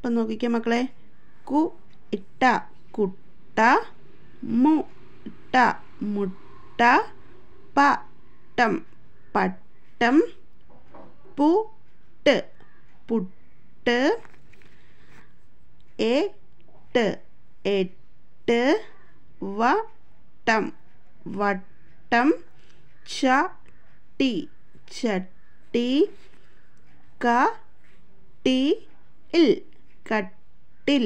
അപ്പം നോക്കിക്കേ മക്കളെ കു ഇട്ട കുട്ട മു ഇട്ട മുട്ട പട്ടം പട്ടം പുട്ട് പുട്ട് എട്ട് എട്ട് വട്ടം വട്ടം ചട്ടി ചട്ടി കട്ടിൽ കട്ടിൽ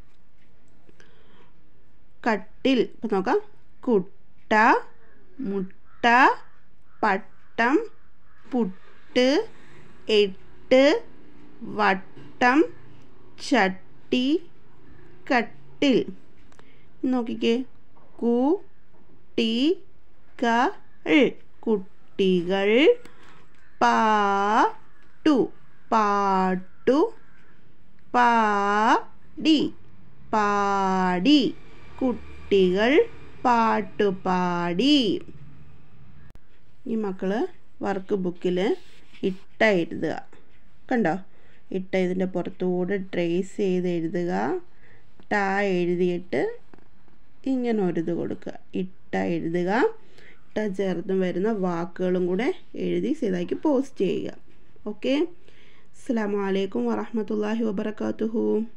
കട്ടിൽ ഇപ്പം നോക്കാം കുട്ട മുട്ട പട്ടം പുട്ട് എട്ട് വട്ടം ചട്ടി കട്ടിൽ നോക്കിക്കേ കുട്ടികൾ കുട്ടികൾ പാട്ടു പാട്ടു പാടി പാടി കുട്ടികൾ പാട്ടുപാടി ഈ മക്കൾ വർക്ക് ബുക്കിൽ ഇട്ട എഴുതുക കണ്ടോ ഇട്ട ഇതിൻ്റെ പുറത്തുകൂടെ ട്രേസ് ചെയ്ത് എഴുതുക ട എഴുതിയിട്ട് ഇങ്ങനെ ഒരിത് കൊടുക്കുക ഇട്ട എഴുതുക ഇട്ട ചേർന്ന് വരുന്ന വാക്കുകളും കൂടെ എഴുതി സീതാക്കി പോസ്റ്റ് ചെയ്യുക ഓക്കെ അസ്സാം വലൈക്കും വറഹമത്തല്ലാഹി വബർക്കാത്തുഹു